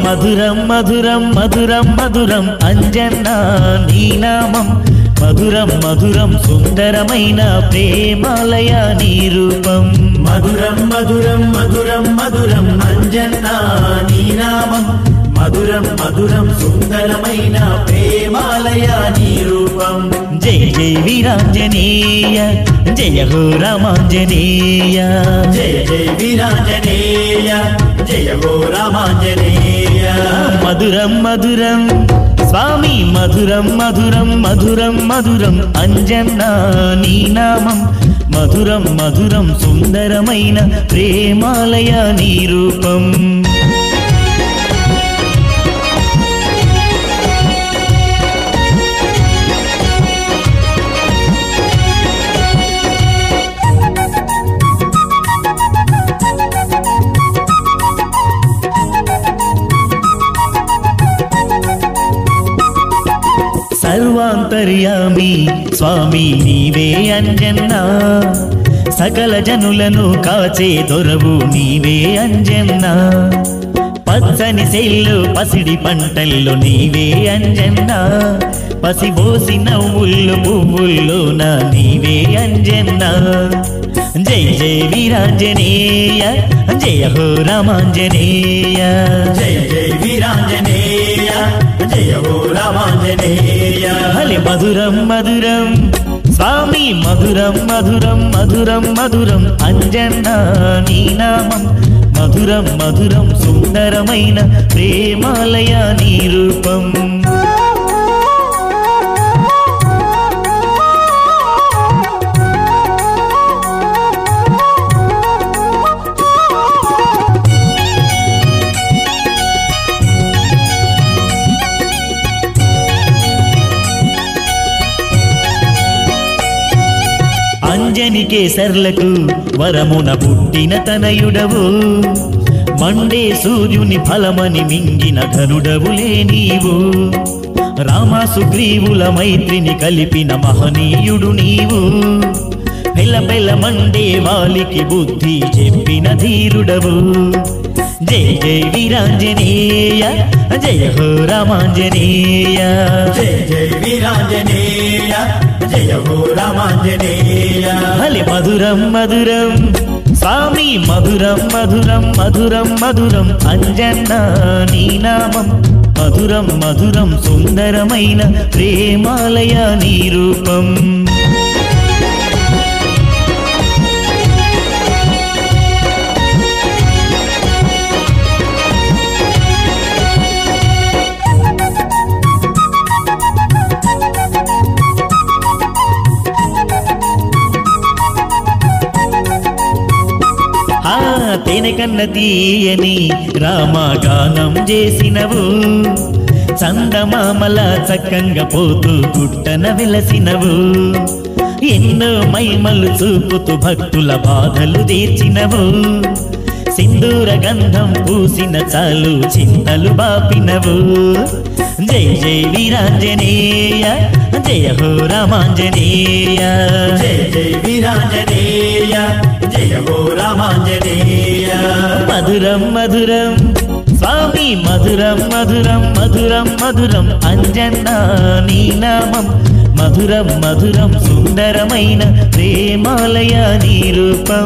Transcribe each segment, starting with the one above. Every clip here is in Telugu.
మధురం మధురం మధురం మధురం అంజన్నా నీ నామం మధురం మధురం సుందరమైన ప్రేమాలయ నీ రూపం మధురం మధురం మధురం మధురం అంజన్నా నీ నామం మధురం మధురం సుందరమైన ప్రేమాలయ నీ రూపం జై జై వీరాంజనేయ జయ హో రామాంజనేయ జయ జయ వీరాంజనేయ జయ గో రామాంజనేయ మధురం మధురం స్వామి మధురం మధురం మధురం మధురం అంజన్నా నీ నామం మధురం మధురం సుందరమైన ప్రేమాలయ నీ రూపం సర్వాంతర్యామి స్వామి నీవే అంజన్నా సకల జనులను కాచే దొరవు నీవే అంజన్నా పచ్చని సెల్లు పసిడి పంటల్లో నీవే అంజన్నా పసిబోసి నవ్వుళ్ళు పువ్వుల్లోన నీవే అంజన్నా జై జై వీరాంజనేయ జయ హో రామాంజనేయ జయ జయ వీరాంజనేయ జయ గో రామాంజనేయ హలి మధురం మధురం స్వామి మధురం మధురం మధురం మధురం అంజన్నా నీ నామం మధురం మధురం సుందరమైన ప్రేమాలయ నీ రూపం అంజని కేసర్లకు వరమున పుట్టిన తనయుడవు మండే సూర్యుని ఫలమని మింగిన ఘనుడవులే నీవు రామ సుగ్రీవుల మైత్రిని కలిపిన మహనీయుడు నీవు పెళ్ళ పెళ్ళ మండే వాలికి బుద్ధి చెప్పిన ధీరుడవు జై జై వీరాంజనేయ జయ హో రామాంజనేయ జయ జయ వీరాంజనేయ జయ గో రామాంజనేయ హలి మధురం మధురం స్వామి మధురం మధురం మధురం మధురం అంజన్నా నీ నామం మధురం మధురం సుందరమైన ప్రేమాలయ నీ రూపం ఆ తేనె కన్న తీయని రామగానం చేసినవు చందమామల చక్కంగా పోతూ గుట్టన వెలసినవు ఎన్నో మైమలు చూపుతూ భక్తుల బాధలు తీర్చినవు సింధూర గంధం పూసిన చాలు చింతలు బాపినవు జై జై వీరాంజనేయ జయ హో రామాంజనేయ జయ జయ వీరాంజనేయ జయ గో రామాంజనేయ మధురం మధురం స్వామి మధురం మధురం మధురం మధురం అంజన్నా నీ నామం మధురం మధురం సుందరమైన ప్రేమాలయ నీ రూపం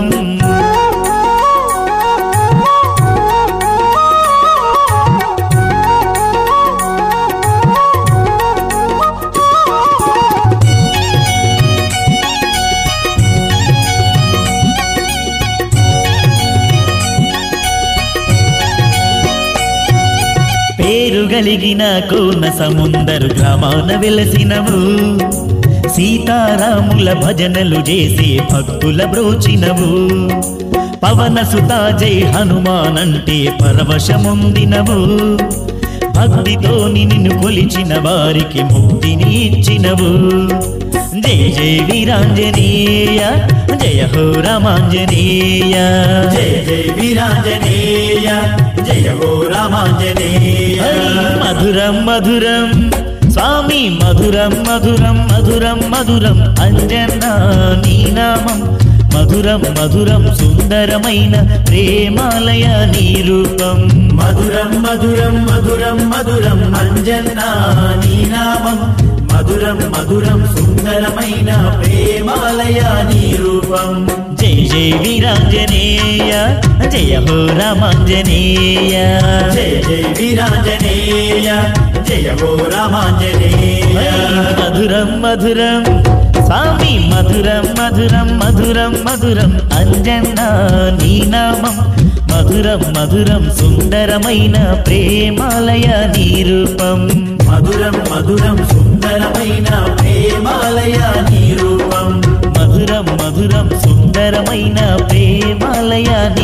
పేరు గలిగిన కోన సముందరు గ్రామాన వెలసినవు సీతారాముల భజనలు చేసే భక్తుల బ్రోచినవు పవన సుతా జై హనుమానంటే పరవశముందినవు భక్తితో నిన్ను కొలిచిన వారికి ముక్తిని ఇచ్చినవు జయ జయ వీరాంజనేయ జయ హో రామాంజనేయ జయ జయ వీరాంజనేయ జయ గో రామాంజనేయ మధురం మధురం స్వామి మధురం మధురం మధురం మధురం అంజనా నీ నామం మధురం మధురం సుందరమైన ప్రేమాలయ నీ రూపం మధురం మధురం మధురం మధురం అంజన్నా నీ నామం మధురం మధురం సుందరమైన ప్రేమాలయ నీ రూపం జై జై వీరాంజనేయ జయ హో రామాంజనేయ జయ జయ వీరాంజనేయ జయ ఓ రామాంజనేయ మధురం మధురం స్వామి మధురం మధురం మధురం మధురం అంజన్న నీ నామం మధురం మధురం సుందరమైన ప్రేమాలయ నీ రూపం మధురం మధురం సుందరమైన ప్రేమాలయ నీ రూపం మధురం మధురం సుందరమైన ప్రేమాలయ